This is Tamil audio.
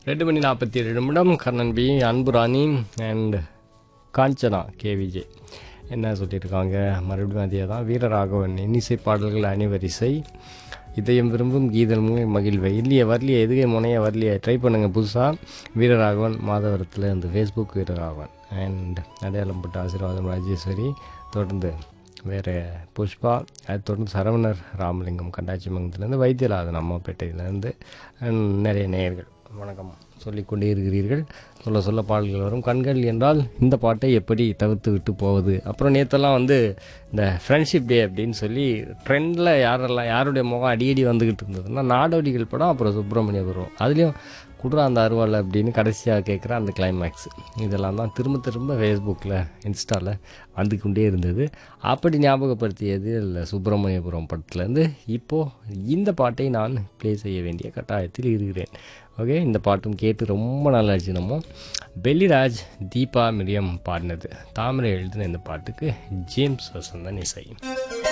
ரெண்டு மணி நாற்பத்தி ஏழு நிமிடம் கர்ணன் பி அன்புராணி அண்ட் காஞ்சனா கே விஜய் என்ன சொல்லியிருக்காங்க மறுபடியும் அதே தான் வீரராகவன் இன்னிசை பாடல்கள் அணிவரிசை இதயம் விரும்பும் கீதமும் மகிழ்வை இல்லையே வரலையே எதுவே முனைய வரலையே ட்ரை பண்ணுங்கள் புதுசாக வீரராகவன் மாதவரத்தில் இந்த ஃபேஸ்புக் வீரராகவன் அண்ட் அடையாளம் போட்ட ஆசீர்வாதம் ராஜேஸ்வரி தொடர்ந்து வேறு புஷ்பா அது தொடர்ந்து சரவணர் ராமலிங்கம் கண்டாச்சிமங்கலத்துலேருந்து வைத்தியநாதன் அம்மாப்பேட்டையிலேருந்து அண்ட் நிறைய நேயர்கள் வணக்கம் சொல்லிக்கொண்டே இருக்கிறீர்கள் சொல்ல சொல்ல பாடல்கள் வரும் கண்கள் என்றால் இந்த பாட்டை எப்படி தவிர்த்து விட்டு போவது அப்புறம் நேற்றெல்லாம் வந்து இந்த ஃப்ரெண்ட்ஷிப் டே அப்படின்னு சொல்லி ட்ரெண்டில் யாரெல்லாம் யாருடைய முகம் அடிக்கடி வந்துக்கிட்டு இருந்ததுன்னா நாடோடிகள் படம் அப்புறம் சுப்பிரமணியபுரம் அதுலேயும் குடுறா அந்த அருவாள் அப்படின்னு கடைசியாக கேட்குற அந்த கிளைமேக்ஸ் இதெல்லாம் தான் திரும்ப திரும்ப ஃபேஸ்புக்கில் இன்ஸ்டாவில் வந்து கொண்டே இருந்தது அப்படி ஞாபகப்படுத்தியது இல்லை சுப்பிரமணியபுரம் படத்துலேருந்து இப்போது இந்த பாட்டை நான் ப்ளே செய்ய வேண்டிய கட்டாயத்தில் இருக்கிறேன் ஓகே இந்த பாட்டும் கேட்டு ரொம்ப நல்லா இருந்துச்சு நம்ம பெல்லிராஜ் தீபா மிரியம் பாடினது தாமரை எழுதின இந்த பாட்டுக்கு ஜேம்ஸ் வசந்தன் இசை